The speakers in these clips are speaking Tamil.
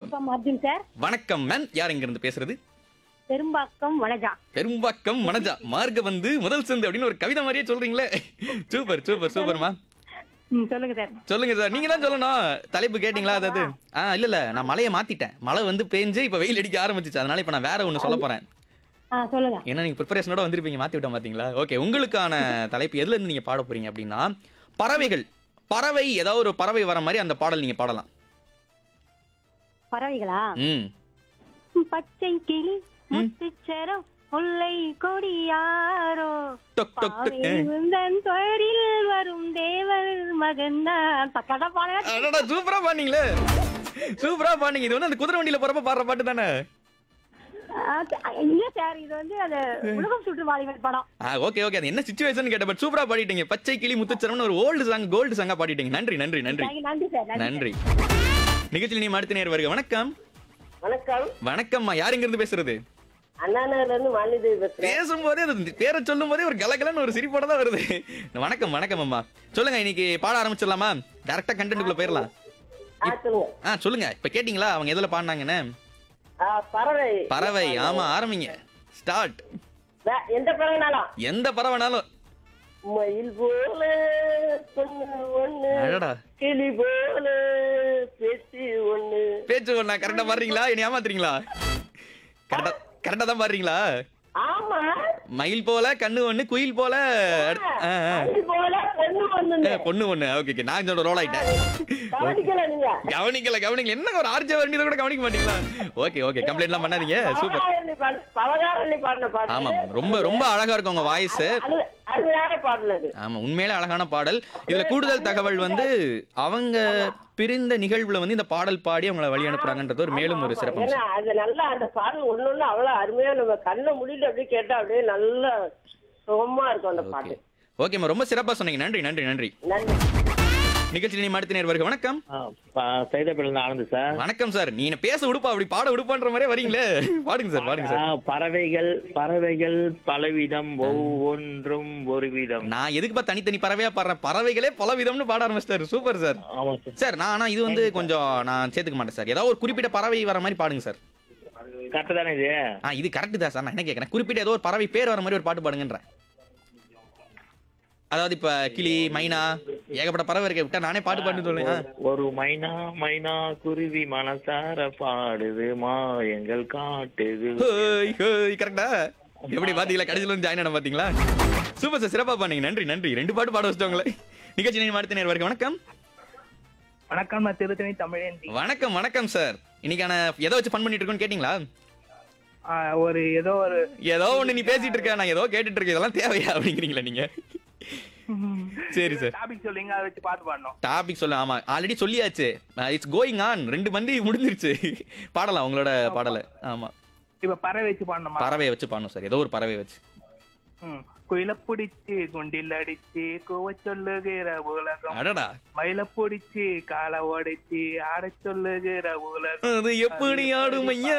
வணக்கம் அர்ஜுன் சார் வணக்கம் மேம் யார் இங்க இருந்து பேசுறது பெரும்பாக்கம் வனஜா பெரும்பாக்கம் மனஜா மார்க்க வந்து முதல் சந்து அப்படின்னு ஒரு கவிதை மாதிரியே சொல்றீங்களே சூப்பர் சூப்பர் சூப்பர்மா ம் சொல்லுங்க சார் சொல்லுங்க சார் நீங்க தான் சொல்லணும் தலைப்பு கேட்டீங்களா அதாவது ஆ இல்ல இல்ல நான் மழையை மாத்திட்டேன் மழை வந்து பேஞ்சு இப்ப வெயில் அடிக்க ஆரம்பிச்சிச்சு அதனால இப்ப நான் வேற ஒண்ணு சொல்ல போறேன் ஆ சொல்லுங்க ஏன்னா நீங்க ப்ரிப்பரேஷனோட வந்திருப்பீங்க மாத்தி விட்டோம் பாத்தீங்களா ஓகே உங்களுக்கான தலைப்பு எதுல இருந்து நீங்க பாட போறீங்க அப்படின்னா பறவைகள் பறவை ஏதாவது ஒரு பறவை வர மாதிரி அந்த பாடல் நீங்க பாடலாம் பறவைகளா ம் பச்சை கிளி முத்துச்சரம் முல்லை கொடியாரோ டொக் டொக் டொக் பாவை உந்தன் தொழில் வரும் தேவர் மகன்தான் பக்கடா பாட அடடா சூப்பரா பாடுனீங்களே சூப்பரா பாடுனீங்க இது வந்து அந்த குதிரை வண்டியில போறப்ப பாடுற பாட்டு தானே இல்ல சார் இது வந்து அந்த உலகம் சுற்று வாலிபர் படம் ஆ ஓகே ஓகே அது என்ன சுச்சுவேஷன் கேட்ட பட் சூப்பரா பாடிட்டீங்க பச்சை கிளி முத்துச்சரம்னு ஒரு ஓல்டு சாங் கோல்டு சாங்கா பாடிட்டீங்க நன்றி நன்றி நன்றி Thank you, நன்றி சார் நன்றி நன்றி நிகழ்ச்சியில் நீ அடுத்த நேர் வருக வணக்கம் வணக்கம் வணக்கம்மா யார் இங்க இருந்து பேசுறது அண்ணா நகர்ல இருந்து மாலிதேவி பேசுறேன் பேசும்போதே அது பேரை சொல்லும் போதே ஒரு கலகலன்னு ஒரு சிரிப்போட தான் வருது வணக்கம் வணக்கம் அம்மா சொல்லுங்க இன்னைக்கு பாட ஆரம்பிச்சிடலாமா டேரக்டா கண்டென்ட்டுக்குள்ள போயிடலாம் ஆ சொல்லுங்க ஆ சொல்லுங்க இப்ப கேட்டீங்களா அவங்க எதுல பாடினாங்கன்னு ஆ, பறவை பறவை ஆமா ஆரம்பிங்க ஸ்டார்ட் வே- எந்த பறவைனாலும் எந்த பறவைனாலும் மயில் போல பொண்ணு ஒண்ணு அடடா கிளி போல பேச்சு ஒண்ணு பேச்சு ஒண்ணா கரெக்டா பாடுறீங்களா என்ன ஏமாத்துறீங்களா கரெக்டா கரெக்டா தான் பாடுறீங்களா ஆமா மயில் போல கண்ணு ஒண்ணு குயில் போல அடுத்து- ஆ, ஆ. மயில் போல பொண்ணு ஒண்ணு ஏ, பொண்ணு ஒண்ணு ஓகே ஓகே நான் இதோட ரோல் ஆயிட்டேன் கவனிக்கல நீங்க கவனிக்கல கவனிக்கல என்ன ஒரு ஆர்ஜே வண்டியில கூட கவனிக்க மாட்டீங்களா ஓகே ஓகே கம்ப்ளைண்ட்லாம் பண்ணாதீங்க சூப்பர் பவகாரணி பாடு- பவகாரணி பாடின பாட்டு ஆமா ரொம்ப ரொம்ப அழகா இருக்கும் உங்க வாய்ஸ் அது அது வேற பாடுனது ஆமா உண்மையிலே அழகான பாடல் இதுல கூடுதல் தகவல் வந்து அவங்க பிரிந்த நிகழ்வுல வந்து இந்த பாடல் பாடி அவங்கள வழி அனுப்புறாங்கன்றது ஒரு மேலும் ஒரு சிறப்பு ஏன்னா அது நல்லா அந்த பாடல் ஒண்ணு ஒண்ணு அவ்வளவு அருமையா நம்ம கண்ணை மூடிட்டு அப்படியே கேட்டா அப்படியே நல்ல சுகமா இருக்கும் அந்த ஓகே பாட்டு ஓகேம்மா ரொம்ப சிறப்பா சொன்னீங்க நன்றி நன்றி நன்றி நன்றி நிகழ்ச்சி நீ அடுத்த நேர் வருக வணக்கம் சைதாப்பேட்டில ஆனந்த் சார் வணக்கம் சார் நீங்க பேச விடுப்பா அப்படி பாட விடுப்பான்ற மாதிரியே வரீங்களே பாடுங்க சார் பாடுங்க சார் ஆ, பறவைகள் பறவைகள் பலவிதம் ஒவ்வொன்றும் ஒரு விதம் நான் எதுக்குப்பா தனித்தனி பறவையா பாடுறேன் பறவைகளே பல விதம்னு பாட ஆரம்பிச்சிட்டாரு சூப்பர் சார் ஆமா சார் சார் நான் ஆனா இது வந்து கொஞ்சம் நான் சேர்த்துக்க மாட்டேன் சார் ஏதாவது ஒரு குறிப்பிட்ட பறவை வர மாதிரி பாடுங்க சார் கரெக்ட் தானே இது ஆ இது கரெக்ட் தான் சார் நான் என்ன கேட்கறேன் குறிப்பிட்ட ஏதோ ஒரு பறவை பேர் வர மாதிரி ஒரு பாட்டு பாடுங்கன்றேன் அதாவது இப்ப கிளி மைனா ஏகப்பட்ட பறவை இருக்க விட்டா நானே பாட்டு பாட்டு சொல்லுவேன் ஒரு மைனா மைனா குருவி மனசார பாடுது மாயங்கள் காட்டுது ஹோய் ஹோய் கரெக்டா எப்படி பாத்தீங்களா கடைசியில வந்து ஜாயின் ஆன பாத்தீங்களா சூப்பர் சார் சிறப்பா பண்ணீங்க நன்றி நன்றி ரெண்டு பாட்டு பாட வச்சிட்டோங்களே நிகழ்ச்சி நீங்க அடுத்த நேர் வரைக்கும் வணக்கம் வணக்கம் நான் திருத்தணி தமிழேந்தி வணக்கம் வணக்கம் சார் இன்னைக்கான எதை வச்சு ஃபன் பண்ணிட்டு இருக்கோம்னு கேட்டீங்களா ஆஹ் ஒரு ஏதோ ஒரு ஏதோ ஒண்ணு நீ பேசிட்டு இருக்க நான் ஏதோ கேட்டுட்டு இருக்கேன் இதெல்லாம் தேவையா அப்படிங்கிறீங்களா நீங்க சரி சார் டாபிக் சொல்லுங்க அதை வச்சு பாட்டு பாடணும் டாபிக் சொல்ல ஆமா ஆல்ரெடி சொல்லியாச்சு இட்ஸ் கோயிங் ஆன் ரெண்டு மந்தி முடிஞ்சிருச்சு பாடலாம் உங்களோட பாடல ஆமா இப்ப பறவை வச்சு பாடணுமா பறவையை வச்சு பாடணும் சார் ஏதோ ஒரு பறவை வச்சு ம். குயில பிடிச்சு குண்டில் அடிச்சு கூவ சொல்லுகிற உலகம் அடடா மயில பிடிச்சு காலை உடைச்சு ஆட சொல்லுகிற உலகம் அது எப்படி ஆடும் ஐயா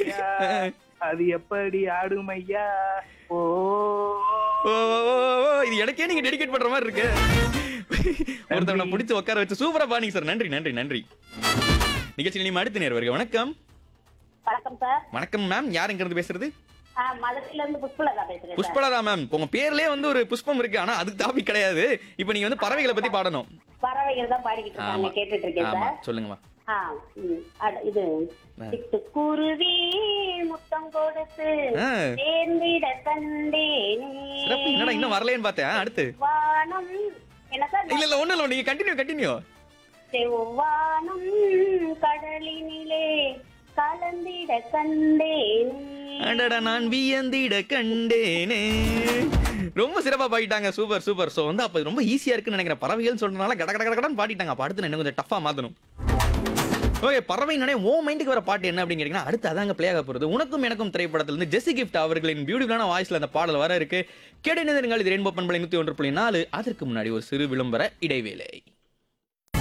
அது எப்படி ஆடும் ஐயா ஓ ஓ, ஓ, ஓ, ஓ, இது எனக்கே நீங்க டெடிகேட் பண்ற மாதிரி இருக்கு ஒருத்தவனை பிடிச்சு உட்கார வச்சு சூப்பரா பாடிங்க சார் நன்றி நன்றி நன்றி நிகழ்ச்சி நீ அடுத்த நேர் வருக வணக்கம் வணக்கம் சார் வணக்கம் மேம் யார் இங்க இருந்து பேசுறது மதுரையில இருந்து புஷ்பலதா பேசுறேன் சார் புஷ்பலதா மேம் உங்க பேர்லயே வந்து ஒரு புஷ்பம் இருக்கு ஆனா அதுக்கு டாபிக் கிடையாது இப்போ நீங்க வந்து பறவைகளை பத்தி பாடணும் பறவைகள் தான் பாடிக்கிட்டு ஆமா இருக்காங்க கேட்டுட்டு இருக்கேன் ஆமா சார் சொல்லுங்கம்மா ஆ, ம். அட- இது சிட்டுக்குருவி முத்தம் கொடுத்து ஆ. சேர்ந்திட கண்டேனே சிறப்பு என்னடா இன்னும் வரலைன்னு பார்த்தேன் ஆ, அடுத்து வானம் என்ன சார் இல்ல இல்ல ஒண்ணும் இல்ல நீங்க கண்டினியூ கண்டினியூ செவ்வானம் கடலினிலே கலந்திட கண்டேனே அடடா நான் வியந்திட கண்டேனே ரொம்ப சிறப்பா பாடிட்டாங்க சூப்பர் சூப்பர் சோ வந்து அப்ப இது ரொம்ப ஈஸியா இருக்குன்னு நினைக்கிறேன் பறவைகள் சொல்றதுனால கட கட கடன்னு பாடிட்டாங்க அப்ப அடுத்து நான் இன்னும் கொஞ்சம் டஃபா மாத்தணும் ஓகே பறவை நானே ஓ மைண்டுக்கு வர பாட்டு என்ன அப்படின்னு கேட்டீங்கன்னா அடுத்து அதாங்க பிளே ஆக போறது உனக்கும் எனக்கும் திரைப்படத்துல இருந்து ஜெசி கிஃப்ட் அவர்களின் பியூட்டிஃபுல்லான வாய்ஸ்ல அந்த பாடல் வர இருக்கு கேட்டு இது ரெயின்போ பண்பலை நூத்தி ஒன்று புள்ளி நாலு அதற்கு முன்னாடி ஒரு சிறு விளம்பர இடைவேளை